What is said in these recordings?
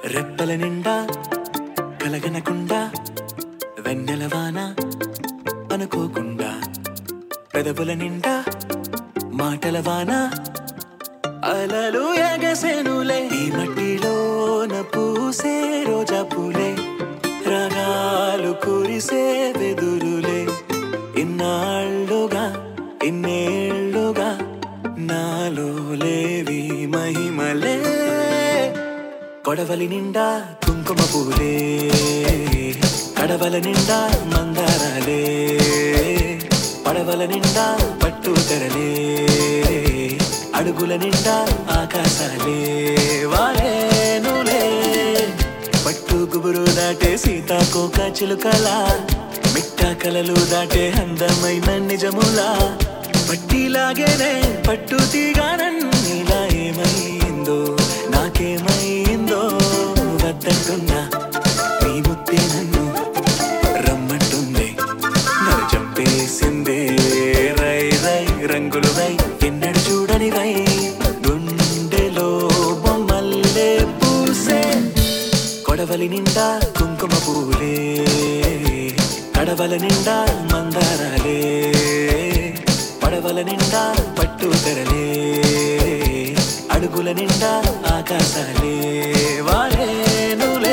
రెప్పల నిండా కలగనకుండా వెన్నెల వాన అనుకోకుండా పెదవుల నిండా మాటల వాన అలలు ఎగసెనులే ఈ మట్టిలోన పూసే రోజా పూలే రాగాలు కురిసే వెదురులే ఇన్నాళ్ళుగా ఇన్నేళ్ళుగా నాలో లేవి మహిమలే కొడవలి నిండా కుంకుమ పూలే కడవల నిండా మందారాలే పడవల నిండా పట్టు తెరలే అడుగుల నిండా ఆకాశాలే వారేనులే పట్టు గుబురు దాటే సీతాకోక చిలుకలా మిట్ట కలలు దాటే అందమైన నిజములా పట్టిలాగేనే పట్టు తీగానన్నీలా ఏమైందో నాకేమైందో వద్దంటున్నా నీ ముత్తే నన్ను రమ్మంటుంది నన్ను చంపేసిందే రై రై రంగులు రై ఎన్నడు చూడని రై గుండెలో బొమ్మల్లే పూసే కొడవలి నిండా కుంకుమ పూలే కడవల నిండా మందారాలే పడవల నిండా పట్టు తెరలే అడుగుల నిండా ఆకాశాలే వారేనులే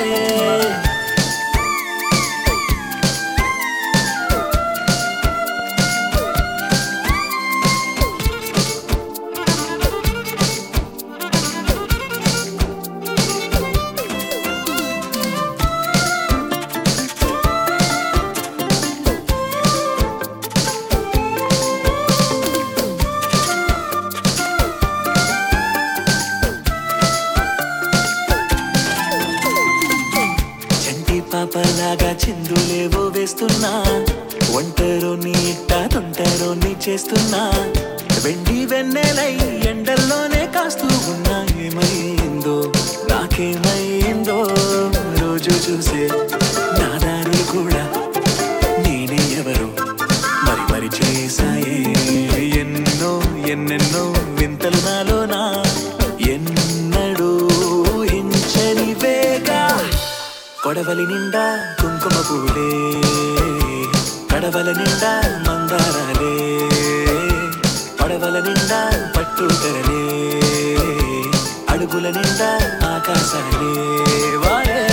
చంటి పాపలాగా చిందులేవో వేస్తున్నా ఒంటరో నీ ఇట్ట తొంటరో నీ చేస్తున్నా వెండి వెన్నెలై ఎండల్లోనే కాస్తూ ఉన్నా ఏమైందో నాకేమైందో రోజు చూసే నా దారులు కూడా నేనే ఎవరు మరి మరి చేశాయే ఎన్నో ఎన్నెన్నో వింతలు నాలోనా ఎన్నడూ హించని వేగా కొడవలి నిండా కుంకుమ పూలే కడవల నిండా మందారాలే పడవల నిండా పట్టు తెరలే అడుగుల నిండా ఆకాశాలే వారే